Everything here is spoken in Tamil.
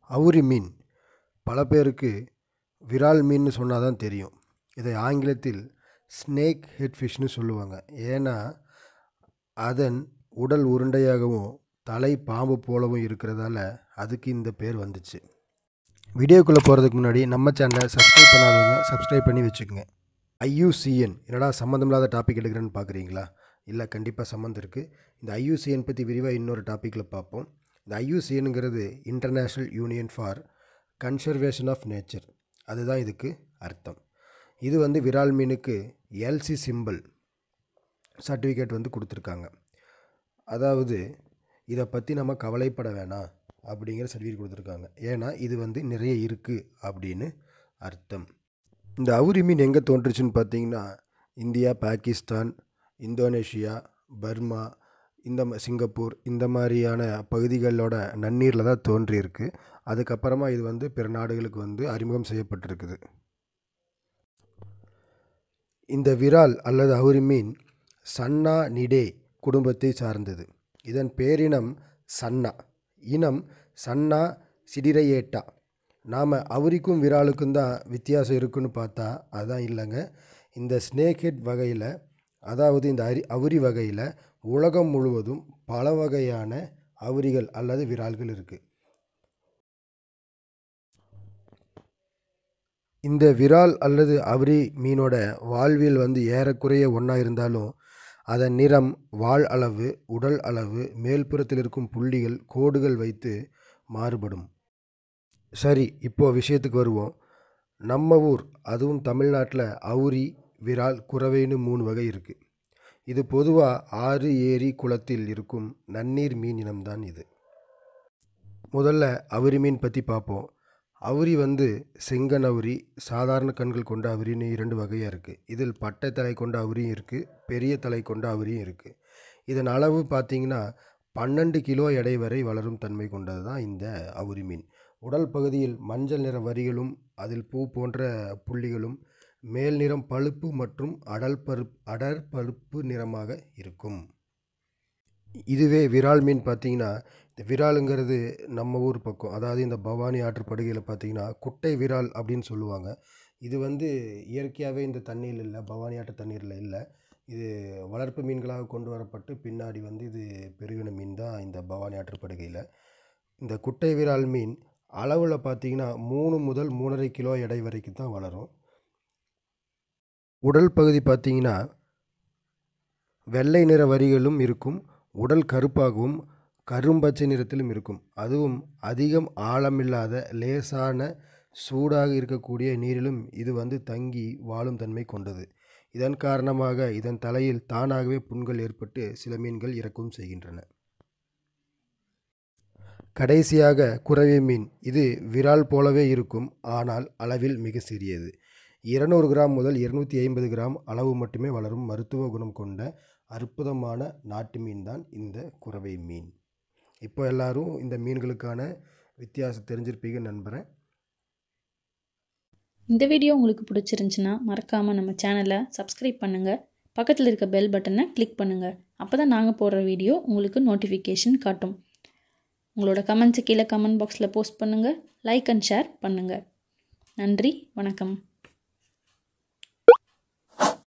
அவுரி மீன் பல பேருக்கு விரால் மீன்னு சொன்னால் தான் தெரியும் இதை ஆங்கிலத்தில் ஸ்னேக் ஹெட் ஃபிஷ்னு சொல்லுவாங்க ஏன்னா அதன் உடல் உருண்டையாகவும் தலை பாம்பு போலவும் இருக்கிறதால அதுக்கு இந்த பேர் வந்துச்சு வீடியோக்குள்ளே போகிறதுக்கு முன்னாடி நம்ம சேனலை சப்ஸ்கிரைப் பண்ணாதவங்க சப்ஸ்கிரைப் பண்ணி வச்சுக்கோங்க ஐயூசிஎன் என்னடா சம்மந்தம் இல்லாத டாபிக் எடுக்கிறேன்னு பார்க்குறீங்களா இல்லை கண்டிப்பாக சம்மந்தம் இருக்குது இந்த ஐயூசிஎன் பற்றி விரிவாக இன்னொரு டாப்பிக்கில் பார்ப்போம் இந்த ஐயூசிஎனுங்கிறது international union for conservation of nature அதுதான் இதுக்கு அர்த்தம் இது வந்து விரால் மீனுக்கு எல்சி சிம்பிள் சர்டிஃபிகேட் வந்து கொடுத்துருக்காங்க அதாவது இதை பற்றி நம்ம கவலைப்பட வேணாம் அப்படிங்கிற சர்டிஃபிகேட் கொடுத்துருக்காங்க ஏன்னா இது வந்து நிறைய இருக்குது அப்படின்னு அர்த்தம் இந்த அவுரி மீன் எங்கே தோன்றுச்சுன்னு பார்த்தீங்கன்னா இந்தியா பாகிஸ்தான் இந்தோனேஷியா பர்மா இந்த ம- சிங்கப்பூர் இந்த மாதிரியான பகுதிகளோட நன்னீரில் தான் தோன்றியிருக்கு அதுக்கப்புறமா இது வந்து பிற நாடுகளுக்கு வந்து அறிமுகம் செய்யப்பட்டிருக்குது இந்த விரால் அல்லது அவுரி மீன் சன்னா நிடே குடும்பத்தை சார்ந்தது இதன் பேரினம் சன்னா இனம் சன்னா சிடிரையேட்டா நாம் அவுரிக்கும் விராலுக்கும் தான் வித்தியாசம் இருக்குன்னு பார்த்தா அதான் இல்லைங்க இந்த ஸ்னேக் ஹெட் வகையில் அதாவது இந்த அரி அவுரி வகையில் உலகம் முழுவதும் பல வகையான அவுரிகள் அல்லது விரால்கள் இருக்குது இந்த விரால் அல்லது அவுரி மீனோட வாழ்வியல் வந்து ஏறக்குறைய ஒன்றா இருந்தாலும் அதன் நிறம் வால் அளவு உடல் அளவு மேல்புறத்தில் இருக்கும் புள்ளிகள் கோடுகள் வைத்து மாறுபடும் சரி இப்போ விஷயத்துக்கு வருவோம் நம்ம ஊர் அதுவும் தமிழ்நாட்டில் அவுரி விரால் குறவைன்னு மூணு வகை இருக்குது இது பொதுவாக ஆறு ஏரி குளத்தில் இருக்கும் நன்னீர் மீன் இனம்தான் இது முதல்ல அவுரி மீன் பற்றி பார்ப்போம் அவுரி வந்து செங்கன் அவுரி சாதாரண கண்கள் கொண்ட அவுரின்னு இரண்டு வகையாக இருக்குது இதில் பட்டை தலை கொண்ட அவுரியும் இருக்குது பெரிய தலை கொண்ட அவுரியும் இருக்குது இதன் அளவு பார்த்தீங்கன்னா பன்னெண்டு கிலோ எடை வரை வளரும் தன்மை கொண்டது தான் இந்த அவுரி மீன் உடல் பகுதியில் மஞ்சள் நிற வரிகளும் அதில் பூ போன்ற புள்ளிகளும் மேல் நிறம் பழுப்பு மற்றும் அடல் பருப் அடர் பழுப்பு நிறமாக இருக்கும் இதுவே விரால் மீன் பார்த்தீங்கன்னா இந்த விராலுங்கிறது நம்ம ஊர் பக்கம் அதாவது இந்த பவானி ஆற்றுப்படுகையில் பார்த்தீங்கன்னா குட்டை விரால் அப்படின்னு சொல்லுவாங்க இது வந்து இயற்கையாகவே இந்த தண்ணீரில் இல்லை பவானி ஆற்று தண்ணீரில் இல்லை இது வளர்ப்பு மீன்களாக கொண்டு வரப்பட்டு பின்னாடி வந்து இது பெருகின மீன் தான் இந்த பவானி ஆற்றுப்படுகையில் இந்த குட்டை விரால் மீன் அளவில் பார்த்தீங்கன்னா மூணு முதல் மூணரை கிலோ எடை வரைக்கும் தான் வளரும் உடல் பகுதி பார்த்தீங்கன்னா வெள்ளை நிற வரிகளும் இருக்கும் உடல் கருப்பாகவும் கரும்பச்சை நிறத்திலும் இருக்கும் அதுவும் அதிகம் ஆழமில்லாத லேசான சூடாக இருக்கக்கூடிய நீரிலும் இது வந்து தங்கி வாழும் தன்மை கொண்டது இதன் காரணமாக இதன் தலையில் தானாகவே புண்கள் ஏற்பட்டு சில மீன்கள் இறக்கவும் செய்கின்றன கடைசியாக குறவை மீன் இது விரால் போலவே இருக்கும் ஆனால் அளவில் மிக சிறியது இருநூறு கிராம் முதல் இருநூற்றி ஐம்பது கிராம் அளவு மட்டுமே வளரும் மருத்துவ குணம் கொண்ட அற்புதமான நாட்டு மீன் தான் இந்த குறவை மீன் இப்போ எல்லாரும் இந்த மீன்களுக்கான வித்தியாசம் தெரிஞ்சிருப்பீங்கன்னு நம்புகிறேன் இந்த வீடியோ உங்களுக்கு பிடிச்சிருந்துச்சுன்னா மறக்காமல் நம்ம சேனலை சப்ஸ்கிரைப் பண்ணுங்கள் பக்கத்தில் இருக்க பெல் பட்டனை கிளிக் பண்ணுங்கள் அப்போ தான் நாங்கள் போடுற வீடியோ உங்களுக்கு நோட்டிஃபிகேஷன் காட்டும் உங்களோட கமெண்ட்ஸை கீழே கமெண்ட் பாக்ஸில் போஸ்ட் பண்ணுங்கள் லைக் அண்ட் ஷேர் பண்ணுங்கள் நன்றி வணக்கம்